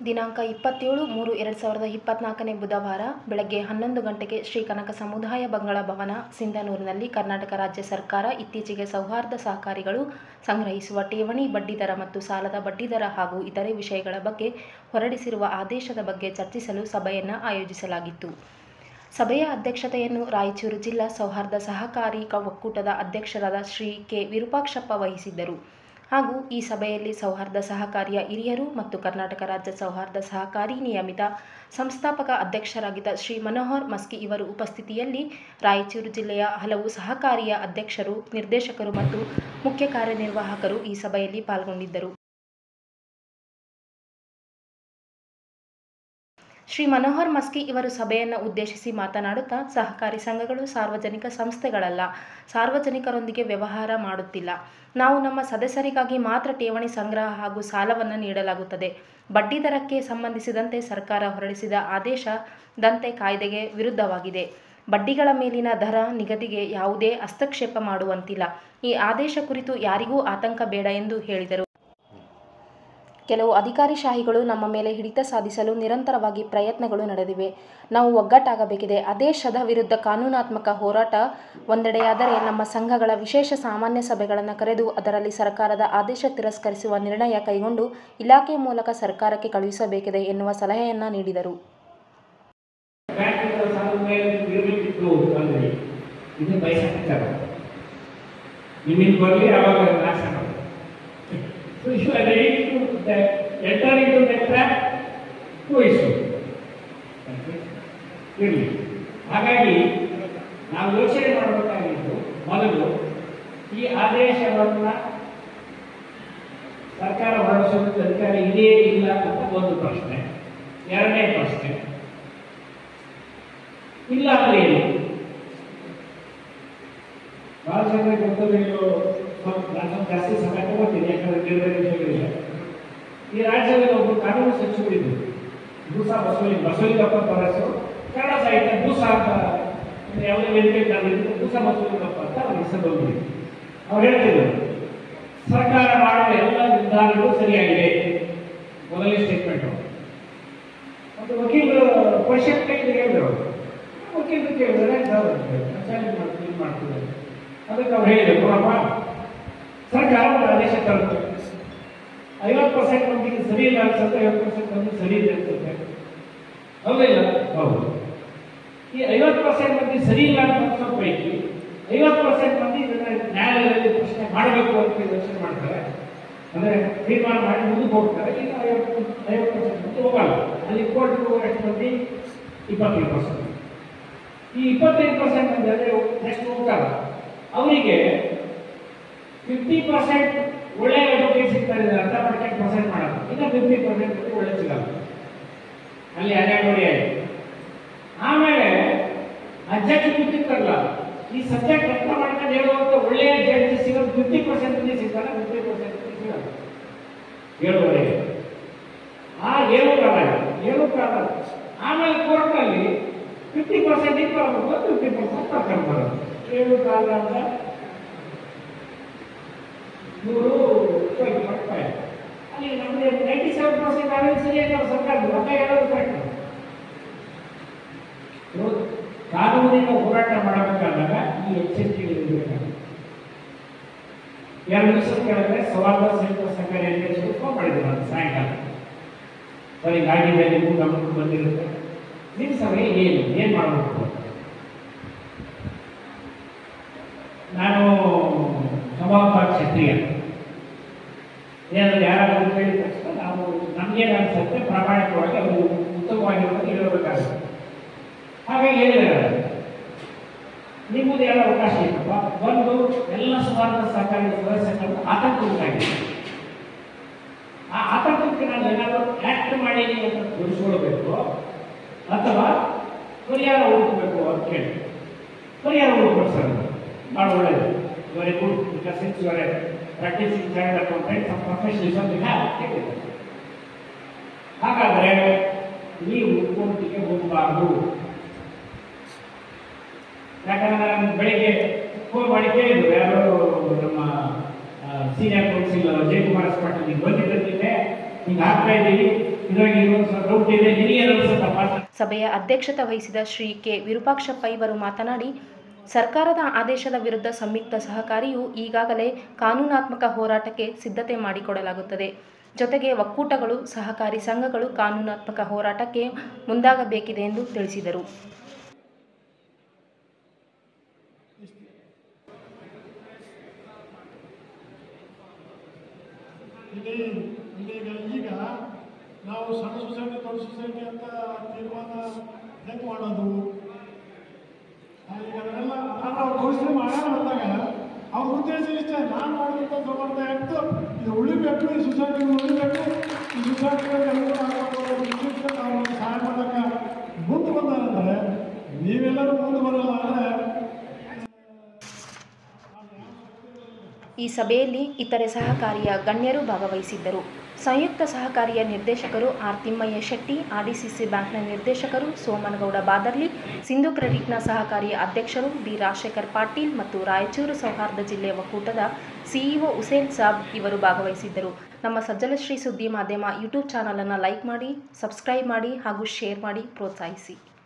ದಿನಾಂಕ ಇಪ್ಪತ್ತೇಳು ಮೂರು ಎರಡು ಸಾವಿರದ ಇಪ್ಪತ್ತ್ನಾಲ್ಕನೇ ಬುಧವಾರ ಬೆಳಗ್ಗೆ ಹನ್ನೊಂದು ಗಂಟೆಗೆ ಶ್ರೀ ಕನಕ ಸಮುದಾಯ ಬಂಗಳ ಭವನ ಸಿಂಧನೂರಿನಲ್ಲಿ ಕರ್ನಾಟಕ ರಾಜ್ಯ ಸರ್ಕಾರ ಇತ್ತೀಚೆಗೆ ಸೌಹಾರ್ದ ಸಹಕಾರಿಗಳು ಸಂಗ್ರಹಿಸುವ ಠೇವಣಿ ಬಡ್ಡಿದರ ಮತ್ತು ಸಾಲದ ಬಡ್ಡಿದರ ಹಾಗೂ ಇತರೆ ವಿಷಯಗಳ ಬಗ್ಗೆ ಹೊರಡಿಸಿರುವ ಆದೇಶದ ಬಗ್ಗೆ ಚರ್ಚಿಸಲು ಸಭೆಯನ್ನು ಆಯೋಜಿಸಲಾಗಿತ್ತು ಸಭೆಯ ಅಧ್ಯಕ್ಷತೆಯನ್ನು ರಾಯಚೂರು ಜಿಲ್ಲಾ ಸೌಹಾರ್ದ ಸಹಕಾರಿ ಕ- ಒಕ್ಕೂಟದ ಅಧ್ಯಕ್ಷರಾದ ಶ್ರೀ ಕೆ ವಿರೂಪಾಕ್ಷಪ್ಪ ವಹಿಸಿದ್ದರು ಹಾಗೂ ಈ ಸಭೆಯಲ್ಲಿ ಸೌಹಾರ್ದ ಸಹಕಾರಿಯ ಹಿರಿಯರು ಮತ್ತು ಕರ್ನಾಟಕ ರಾಜ್ಯ ಸೌಹಾರ್ದ ಸಹಕಾರಿ ನಿಯಮಿತ ಸಂಸ್ಥಾಪಕ ಅಧ್ಯಕ್ಷರಾಗಿದ್ದ ಶ್ರೀ ಮನೋಹರ್ ಮಸ್ಕಿ ಇವರು ಉಪಸ್ಥಿತಿಯಲ್ಲಿ ರಾಯಚೂರು ಜಿಲ್ಲೆಯ ಹಲವು ಸಹಕಾರಿಯ ಅಧ್ಯಕ್ಷರು ನಿರ್ದೇಶಕರು ಮತ್ತು ಮುಖ್ಯ ಕಾರ್ಯನಿರ್ವಾಹಕರು ಈ ಸಭೆಯಲ್ಲಿ ಪಾಲ್ಗೊಂಡಿದ್ದರು ಶ್ರೀ ಮನೋಹರ್ ಮಸ್ಕಿ ಇವರು ಸಭೆಯನ್ನು ಉದ್ದೇಶಿಸಿ ಮಾತನಾಡುತ್ತಾ ಸಹಕಾರಿ ಸಂಘಗಳು ಸಾರ್ವಜನಿಕ ಸಂಸ್ಥೆಗಳಲ್ಲ ಸಾರ್ವಜನಿಕರೊಂದಿಗೆ ವ್ಯವಹಾರ ಮಾಡುತ್ತಿಲ್ಲ ನಾವು ನಮ್ಮ ಸದಸ್ಯರಿಗಾಗಿ ಮಾತ್ರ ಠೇವಣಿ ಸಂಗ್ರಹ ಹಾಗೂ ಸಾಲವನ್ನು ನೀಡಲಾಗುತ್ತದೆ ಬಡ್ಡಿದರಕ್ಕೆ ಸಂಬಂಧಿಸಿದಂತೆ ಸರ್ಕಾರ ಹೊರಡಿಸಿದ ಆದೇಶ ದಂತೆ ಕಾಯ್ದೆಗೆ ವಿರುದ್ಧವಾಗಿದೆ ಬಡ್ಡಿಗಳ ಮೇಲಿನ ದರ ನಿಗದಿಗೆ ಯಾವುದೇ ಹಸ್ತಕ್ಷೇಪ ಮಾಡುವಂತಿಲ್ಲ ಈ ಆದೇಶ ಕುರಿತು ಯಾರಿಗೂ ಆತಂಕ ಬೇಡ ಎಂದು ಹೇಳಿದರು ಕೆಲವು ಅಧಿಕಾರಿಶಾಹಿಗಳು ನಮ್ಮ ಮೇಲೆ ಹಿಡಿತ ಸಾಧಿಸಲು ನಿರಂತರವಾಗಿ ಪ್ರಯತ್ನಗಳು ನಡೆದಿವೆ ನಾವು ಒಗ್ಗಟ್ಟಾಗಬೇಕಿದೆ ಆದೇಶದ ವಿರುದ್ಧ ಕಾನೂನಾತ್ಮಕ ಹೋರಾಟ ಒಂದೆಡೆಯಾದರೆ ನಮ್ಮ ಸಂಘಗಳ ವಿಶೇಷ ಸಾಮಾನ್ಯ ಸಭೆಗಳನ್ನು ಕರೆದು ಅದರಲ್ಲಿ ಸರ್ಕಾರದ ಆದೇಶ ತಿರಸ್ಕರಿಸುವ ನಿರ್ಣಯ ಕೈಗೊಂಡು ಇಲಾಖೆ ಮೂಲಕ ಸರ್ಕಾರಕ್ಕೆ ಕಳುಹಿಸಬೇಕಿದೆ ಎನ್ನುವ ಸಲಹೆಯನ್ನ ನೀಡಿದರು ಬ್ಯಾಂಕ್ಗಳ ಸಾಲ ಮೇಲೆ ಇರಬೇಕಿತ್ತು ಅಂದ್ರೆ ಇದು ಬಯಸಕ್ಕಾರ ನಿಮ್ಮಿಂದ ಬರಲಿ ಅವಾಗ ನಾಶ ಮಾಡಿ so you are ready to enter into the trap to issue ಇರಲಿ ಹಾಗಾಗಿ ನಾವು ಯೋಚನೆ ಮಾಡಬೇಕಾಗಿದ್ದು ಮೊದಲು ಈ ಆದೇಶವನ್ನು ಸರ್ಕಾರ ಹೊರಡಿಸೋದಕ್ಕೆ ಅಧಿಕಾರ ಇದೆಯೇ ಇಲ್ಲ ಅಂತ ಒಂದು ಪ್ರಶ್ನೆ ಎರಡನೇ ಪ್ರಶ್ನೆ ಇಲ್ಲ ಅಂದ್ರೆ ಏನು ಬಹಳ ಜನ ಗೊತ್ತಿರೋ ನಾನು ಸ್ವಲ್ಪ ಜಾಸ್ತಿ ಸಮಯ ತಗೋತೀನಿ ಯಾಕಂದ್ರೆ ಬೇರೆ ಬೇರೆ ವಿಷಯಗಳಿಲ್ಲ ಈ ರಾಜ್ಯದಲ್ಲಿ ಒಬ್ಬರು ಕಾನೂನು ಸಚಿವರಿದ್ರು ಭೂಸಾ ಬಸವಲಿ ಬಸವಲಿಂಗಪ್ಪ ಅಂತ ಅವ್ರ ಹೆಸರು ಕನ್ನಡ ಸಾಹಿತ್ಯ ಭೂಸಾ ಅಂತ ಅಂದ್ರೆ ಯಾವುದೇ ವೇದಿಕೆ ಕಾರಣದಿಂದ ಭೂಸಾ ಬಸವಲಿಂಗಪ್ಪ ಅಂತ ಅವ್ರ ಹೆಸರು ಬಂದಿದೆ ಅವ್ರು ಹೇಳ್ತಿದ್ರು ಸರ್ಕಾರ ಮಾಡುವ ಎಲ್ಲ ನಿರ್ಧಾರಗಳು ಸರಿಯಾಗಿದೆ ಮೊದಲನೇ ಸ್ಟೇಟ್ಮೆಂಟ್ ಮತ್ತು ವಕೀಲರು ಪರಿಷತ್ ಕೈಲಿ ಹೇಳಿದ್ರು ವಕೀಲರು ಕೇಳಿದ್ರೆ ಚಾಲೆಂಜ್ ಮಾಡ್ತೀವಿ ಮಾಡ್ತೀವಿ ಅದಕ್ಕೆ ಅವ್ರು ಹೇಳಿದ್ರು ನೋಡಪ್ಪ ಸರ್ಕಾರ ಒಂದು ಆದೇಶ ತರುತ್ತೆ ಐವತ್ತು ಪರ್ಸೆಂಟ್ ಮಂದಿಗೆ ಸರಿ ಇಲ್ಲ ಅನ್ಸುತ್ತೆ ಐವತ್ತು ಪರ್ಸೆಂಟ್ ಮಂದಿ ಸರಿ ಇದೆ ಅನ್ಸುತ್ತೆ ಹೌದಾ ಇಲ್ಲ ಹೌದು ಈ ಐವತ್ತು ಪರ್ಸೆಂಟ್ ಮಂದಿ ಸರಿ ಇಲ್ಲ ಅಂತ ಅನ್ಸೋ ಪೈಕಿ ಐವತ್ತು ಪರ್ಸೆಂಟ್ ಮಂದಿ ಇದನ್ನ ನ್ಯಾಯಾಲಯದಲ್ಲಿ ಪ್ರಶ್ನೆ ಮಾಡಬೇಕು ಅಂತ ಯೋಚನೆ ಮಾಡ್ತಾರೆ ಅಂದ್ರೆ ತೀರ್ಮಾನ ಮಾಡಿ ಮುಂದಕ್ಕೆ ಹೋಗ್ತಾರೆ ಈಗ ಐವತ್ತು ಐವತ್ತು ಪರ್ಸೆಂಟ್ ಮಂದಿ ಹೋಗಲ್ಲ ಅಲ್ಲಿ ಕೋರ್ಟ್ ಹೋಗೋ ಎಷ್ಟು ಮಂದಿ ಇಪ್ಪತ್ತೈದು ಪರ್ಸೆಂಟ್ ಈ ಇಪ್ಪತ್ತೈದು ಪರ್ಸೆಂಟ್ ಮಂದಿ ಅಂದ್ರೆ ನೆಕ್ಸ್ಟ್ ಹೋಗ್ತಾರ ಅವರಿಗೆ ಫಿಫ್ಟಿ ಪರ್ಸೆಂಟ್ ಒಳ್ಳೆ ಅಡ್ವೊಕೇಟ್ ಸಿಗ್ತಾರೆ ಅರ್ಧ ಪರ್ಸೆಂಟ್ ಪರ್ಸೆಂಟ್ ಮಾಡೋದು ಇನ್ನು ಫಿಫ್ಟಿ ಪರ್ಸೆಂಟ್ ಒಳ್ಳೆ ಸಿಗಲ್ಲ ಅಲ್ಲಿ ಹನ್ನೆರಡು ನೋಡಿ ಆಯ್ತು ಆಮೇಲೆ ಆ ಜಡ್ಜ್ ಕೂತಿರ್ತಾರಲ್ಲ ಈ ಸಬ್ಜೆಕ್ಟ್ ಅರ್ಥ ಮಾಡ್ಕೊಂಡು ಹೇಳುವಂತ ಒಳ್ಳೆಯ ಜಡ್ಜ್ ಸಿಗೋದು ಫಿಫ್ಟಿ ಪರ್ಸೆಂಟ್ ಮಂದಿ ಸಿಗ್ತಾರೆ ಫಿಫ್ಟಿ ಪರ್ಸೆಂಟ್ ಸಿಗಲ್ಲ ಏಳುವರೆಗೆ ಆ ಏಳು ಕಾಲ ಏಳು ಕಾಲ ಆಮೇಲೆ ಕೋರ್ಟ್ನಲ್ಲಿ ಫಿಫ್ಟಿ ಪರ್ಸೆಂಟ್ ಇಟ್ಕೊಳ್ಬೇಕು ಫಿಫ್ಟಿ ಪರ್ಸೆಂಟ್ ಕರ್ಕೊಂಡು ಬರೋದು ಏಳು ಕಾಲ ಅಂದ್ರೆ ನೂರು ಇಪ್ಪತ್ತು ರೂಪಾಯಿ ಅಲ್ಲಿ ನಮಗೆ ನೈಂಟಿ ಸೆವೆನ್ ಪರ್ಸೆಂಟ್ ಆಗೋದು ಸರಿಯಾಗಿ ನಾವು ಸರ್ಕಾರ ರೊಕ್ಕ ಹೇಳೋದು ಕರೆಕ್ಟ್ ಕಾನೂನಿನ ಹೋರಾಟ ಮಾಡಬೇಕಾದಾಗ ಈ ಎಚ್ಚರಿಕೆಗಳು ಇರಬೇಕಾಗುತ್ತೆ ಎರಡು ದಿವಸ ಕೆಳಗಡೆ ಸವಾಲ ಸಂಯುಕ್ತ ಸರ್ಕಾರಿ ಅಧ್ಯಕ್ಷರು ಫೋನ್ ಮಾಡಿದ್ರು ನಾನು ಸಾಯಂಕಾಲ ಸರ್ ಹೀಗಾಗಿದೆ ನಿಮಗೂ ಗಮನಕ್ಕೆ ಬಂದಿರುತ್ತೆ ನಿಮ್ಮ ಸಭೆ ಏನು ಏನು ಮಾಡಬೇಕು ನಾನು ಸಮಾಪ ಕ್ಷತ್ರಿಯ ಏನಾದ್ರು ಯಾರಾದರೂ ಕೇಳಿದ ತಕ್ಷಣ ನಾವು ನಮ್ಗೇನು ಅನ್ಸುತ್ತೆ ಪ್ರಾಮಾಣಿಕವಾಗಿ ಅವರು ಉತ್ತಮವಾಗಿರೋದು ಹೇಳಬೇಕಾಗುತ್ತೆ ಹಾಗಾಗಿ ಹೇಳಿದ್ದಾರೆ ನಿಮ್ಮದು ಎಲ್ಲ ಅವಕಾಶ ಇತ್ತಪ್ಪ ಒಂದು ಎಲ್ಲ ಸುಮಾರು ಸಹಕಾರಿ ಸದಸ್ಯಗಳು ಆತಂಕ ಉಂಟಾಗಿದೆ ಆ ಆತಂಕಕ್ಕೆ ನಾನು ಏನಾದರೂ ಆಕ್ಟ್ ಮಾಡೀನಿ ಅಂತ ತೋರಿಸ್ಕೊಳ್ಬೇಕು ಅಥವಾ ಪರಿಹಾರ ಹುಡುಕಬೇಕು ಅಂತ ಕೇಳಿ ಪರಿಹಾರ ಹುಡುಕ್ಬೇಕು ಸರ್ ಭಾಳ ಒಳ್ಳೆಯದು very good because since your practising side accountant some professionalism you have ಹಾಗಾದರೆ ನೀವು ಕೋರ್ಟಿಗೆ ಹೋಗಬಾರ್ದು ಯಾಕಂದ್ರೆ ನಾನು ಬೆಳಿಗ್ಗೆ ಫೋನ್ ಮಾಡಿ ಕೇಳಿದ್ರು ಯಾರೋ ನಮ್ಮ ಸೀನಿಯರ್ ಕೌನ್ಸಿಲರ್ ಜಯಕುಮಾರ್ ಪಾಟೀಲ್ ಈಗ ಬಂದಿದ್ದಂತಿದೆ ಹಿಂಗೆ ಆಗ್ತಾ ಇದ್ದೀವಿ ಇದ್ರಾಗ ಇನ್ನೊಂದು ಸ್ವಲ್ಪ ಡೌಟ್ ಇದೆ ನಿನಗೇನಾದ್ರು ಸ್ವಲ್ಪ ಪಾಠ ಸಭೆಯ ಅಧ್ಯಕ್ಷತೆ ವಹಿಸಿದ ಶ್ರೀ ಕೆ ವಿರೂಪಾಕ್ಷಪ್ಪ ಇವರು ಮಾತನಾಡಿ ಸರ್ಕಾರದ ಆದೇಶದ ವಿರುದ್ಧ ಸಂಯುಕ್ತ ಸಹಕಾರಿಯು ಈಗಾಗಲೇ ಕಾನೂನಾತ್ಮಕ ಹೋರಾಟಕ್ಕೆ ಸಿದ್ಧತೆ ಮಾಡಿಕೊಡಲಾಗುತ್ತದೆ ಜೊತೆಗೆ ಒಕ್ಕೂಟಗಳು ಸಹಕಾರಿ ಸಂಘಗಳು ಕಾನೂನಾತ್ಮಕ ಹೋರಾಟಕ್ಕೆ ಮುಂದಾಗಬೇಕಿದೆ ಎಂದು ತಿಳಿಸಿದರು ಇಲ್ಲಿ ಈಗ ಈಗ ನಾವು ಸಣ್ಣ ಸೊಸೈಟಿ ದೊಡ್ಡ ಸೊಸೈಟಿ ಅಂತ ತೀರ್ಮಾನ ಹೆಂಗೆ ಮಾಡೋದು ಆ, ಈಗ ಅದನ್ನೆಲ್ಲ ನಾನು ಅವ್ರು ಘೋಷಣೆ ಮಾಡೋಣ ಅಂದಾಗ ಅವ್ರ ಉದ್ದೇಶ ಇಷ್ಟೇ ನಾನು ಮಾಡಿದಂಥ ಸಂಬಂಧ ಆ್ಯಕ್ಟ್ ಇದು ಉಳಿಬೇಕು ಈ ಸೊಸೈಟಿ ಉಳಿಬೇಕು ಈ ಸೊಸೈಟಿಗಳಿಗೆ ಅನುಕೂಲ ಆಗಬೇಕು ವಿಶೇಷ ನಾವು ಸಹಾಯ ಮಾಡೋಕ್ಕೆ ಮುಂದೆ ಬಂದಾರಂದ್ರೆ ನೀವೆಲ್ಲರೂ ಮುಂದೆ ಬರಲ್ಲ ಅಂದರೆ ಈ ಸಭೆಯಲ್ಲಿ ಇತರೆ ಸಹಕಾರಿಯ ಗಣ್ಯರು ಭಾಗವಹಿಸಿದ್ದರು ಸಂಯುಕ್ತ ಸಹಕಾರಿಯ ನಿರ್ದೇಶಕರು ಆರ್ ತಿಮ್ಮಯ್ಯ ಶೆಟ್ಟಿ ಆರ್ಡಿಸಿಸಿ ಬ್ಯಾಂಕ್ನ ನಿರ್ದೇಶಕರು ಸೋಮನಗೌಡ ಬಾದರ್ಲಿ ಸಿಂಧು ಕ್ರೆಡಿಟ್ನ ಸಹಕಾರಿಯ ಅಧ್ಯಕ್ಷರು ಡಿ ರಾಜಶೇಖರ್ ಪಾಟೀಲ್ ಮತ್ತು ರಾಯಚೂರು ಸೌಹಾರ್ದ ಜಿಲ್ಲೆ ಒಕ್ಕೂಟದ ಸಿಇಒ ಹುಸೇನ್ ಸಾಬ್ ಇವರು ಭಾಗವಹಿಸಿದ್ದರು ನಮ್ಮ ಸಜ್ಜಲಶ್ರೀ ಸುದ್ದಿ ಮಾಧ್ಯಮ ಯೂಟ್ಯೂಬ್ ಚಾನಲನ್ನು ಲೈಕ್ ಮಾಡಿ ಸಬ್ಸ್ಕ್ರೈಬ್ ಮಾಡಿ ಹಾಗೂ ಶೇರ್ ಮಾಡಿ ಪ್ರೋತ್ಸಾಹಿಸಿ